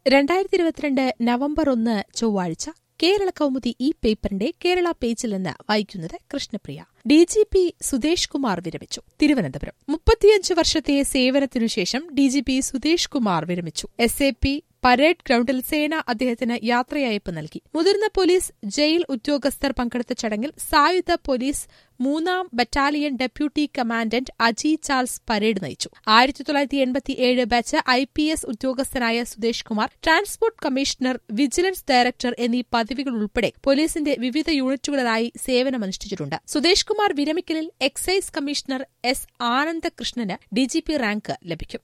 രണ്ടായിരത്തി ഇരുപത്തിരണ്ട് നവംബർ ഒന്ന് ചൊവ്വാഴ്ച കേരള കൗമുദി ഈ പേപ്പറിന്റെ കേരള പേജിൽ നിന്ന് വായിക്കുന്നത് Krishnapriya D G P Sudesh Kumar വിരമിച്ചു തിരുവനന്തപുരം മുപ്പത്തിയഞ്ച് വർഷത്തെ സേവനത്തിനുശേഷം D G P Sudesh Kumar വിരമിച്ചു എസ് എ പി പരേഡ് ഗ്രൌണ്ടിൽ സേന അദ്ദേഹത്തിന് യാത്രയയപ്പ് നൽകി മുതിർന്ന പോലീസ് ജയിൽ ഉദ്യോഗസ്ഥർ പങ്കെടുത്ത ചടങ്ങിൽ സായുധ പോലീസ് മൂന്നാം battalion deputy commandant Aji Charles parade നയിച്ചു ആയിരത്തി തൊള്ളായിരത്തി എൺപത്തിയേഴ് ബാച്ച് ഐ പി എസ് ഉദ്യോഗസ്ഥനായ Sudesh Kumar transport commissioner vigilance director എന്നീ പദവികൾ ഉൾപ്പെടെ പോലീസിന്റെ വിവിധ യൂണിറ്റുകളിലായി സേവനമനുഷ്ഠിച്ചിട്ടുണ്ട് സുദേശ് കുമാർ വിരമിക്കലിൽ എക്സൈസ് കമ്മീഷണർ എസ് ആനന്ദകൃഷ്ണന് ഡിജിപി റാങ്ക് ലഭിക്കും